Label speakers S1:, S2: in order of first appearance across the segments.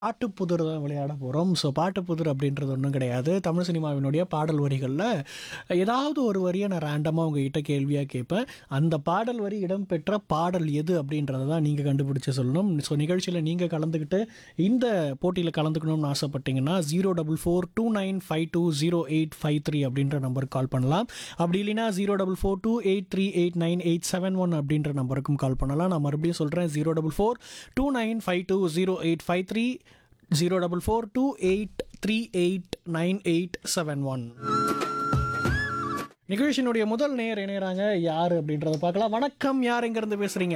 S1: பாட்டுப்புதிர் தான் விளையாட போகிறோம் ஸோ பாட்டுப்புதிர் அப்படின்றது ஒன்றும் கிடையாது தமிழ் சினிமாவினுடைய பாடல் வரிகளில் ஏதாவது ஒரு வரியை நான் ரேண்டமாக உங்ககிட்ட கேள்வியாக கேட்பேன் அந்த பாடல் வரி இடம்பெற்ற பாடல் எது அப்படின்றத தான் நீங்கள் கண்டுபிடிச்சு சொல்லணும் ஸோ நிகழ்ச்சியில் நீங்கள் கலந்துக்கிட்டு இந்த போட்டியில் கலந்துக்கணும்னு ஆசைப்பட்டீங்கன்னா zero double four two nine five two zero eight five three அப்படின்ற நம்பருக்கு கால் பண்ணலாம் அப்படி இல்லைன்னா zero double four two eight three eight nine eight seven one அப்படின்ற நம்பருக்கும் கால் பண்ணலாம் நான் மறுபடியும் சொல்கிறேன் zero double four two nine five two zero eight five three zero double four two eight three eight nine eight seven one நிகழ்ச்சியினுடைய முதல் நேர் இணையறாங்க யார் அப்படின்றத பார்க்கலாம் வணக்கம் யார் எங்கேருந்து பேசுகிறீங்க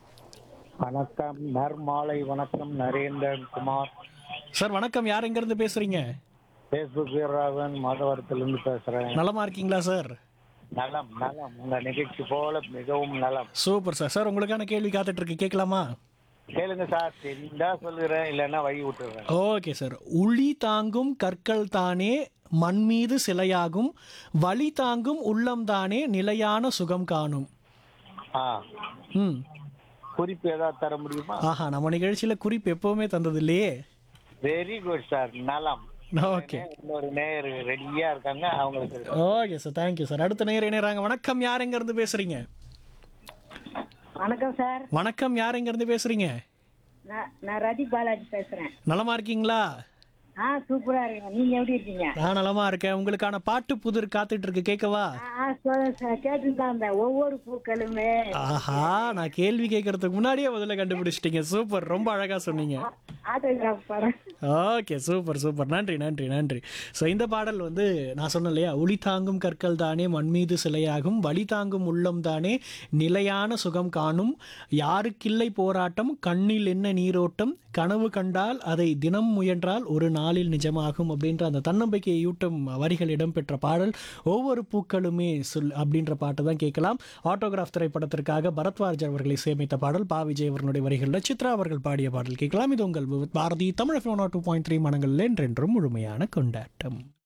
S2: வணக்கம் நர்மாலை வணக்கம் நரேந்திரன் குமார்
S1: சார் வணக்கம் யார் எங்கேருந்து பேசுகிறீங்க
S2: பேஸ்புக் வீரராகவன் மாதவரத்திலிருந்து பேசுறேன்
S1: நலமா இருக்கீங்களா சார்
S2: நலம் நலம் உங்க நிகழ்ச்சி போல மிகவும் நலம்
S1: சூப்பர் சார் சார் உங்களுக்கான கேள்வி காத்துட்டு இருக்கு கேட்கலாமா
S2: கேளுங்க சார் தெரிந்தா சொல்லுறேன் இல்லைன்னா வழி விட்டுறேன்
S1: ஓகே சார் உளி தாங்கும் கற்கள் தானே மண் மீது சிலையாகும் வலி தாங்கும் உள்ளம் தானே நிலையான சுகம் காணும்
S2: ஆ
S1: ம்
S2: குறிப்பு ஏதாவது தர முடியுமா
S1: ஆஹா நம்ம நிகழ்ச்சியில் குறிப்பு எப்பவுமே தந்தது இல்லையே
S2: வெரி குட் சார் நலம்
S1: ஓகே
S2: இன்னொரு நேயர் ரெடியா இருக்காங்க அவங்களுக்கு
S1: ஓகே சார் தேங்க்யூ சார் அடுத்த நேரம் இணையறாங்க வணக்கம் யார் எங்கேருந்து பேசுறீங்க
S3: வணக்கம் சார்
S1: வணக்கம் யார் எங்கேருந்து பேசுறீங்க
S3: நான் நான் ரதி பாலாஜி பேசுறேன்
S1: நலமா இருக்கீங்களா
S3: ஆ சூப்பரா இருக்கேன் நீங்க எப்படி இருக்கீங்க
S1: நான் நலமா இருக்கேன் உங்களுக்கான பாட்டு புதிர் காத்துட்டு இருக்கு கேட்கவா
S3: ஆ சொல்லுங்க சார் கேட்டுதான் அந்த ஒவ்வொரு பூக்களுமே
S1: ஆஹா நான் கேள்வி கேட்கறதுக்கு முன்னாடியே முதல்ல கண்டுபிடிச்சிட்டீங்க சூப்பர் ரொம்ப அழகா சொன்னீங்க
S3: ஆட்டோகிராஃப் படம்
S1: ஓகே சூப்பர் சூப்பர் நன்றி நன்றி நன்றி ஸோ இந்த பாடல் வந்து நான் சொன்னேன் இல்லையா ஒளி தாங்கும் கற்கள் தானே மண் மீது சிலையாகும் வழி தாங்கும் உள்ளம் தானே நிலையான சுகம் காணும் யாருக்கில்லை போராட்டம் கண்ணில் என்ன நீரோட்டம் கனவு கண்டால் அதை தினம் முயன்றால் ஒரு நாளில் நிஜமாகும் அப்படின்ற அந்த தன்னம்பிக்கையை யூட்டும் வரிகள் இடம்பெற்ற பாடல் ஒவ்வொரு பூக்களுமே சொல் அப்படின்ற பாட்டை தான் கேட்கலாம் ஆட்டோகிராஃப் திரைப்படத்திற்காக பரத்வாஜ் அவர்களை சேமித்த பாடல் பா விஜய் அவர்களுடைய வரிகளில் சித்ரா அவர்கள் பாடிய பாடல் கேட்கலாம் இது உங்கள் Bharathi Tamil two point three மனங்களில் என்றென்றும் முழுமையான கொண்டாட்டம்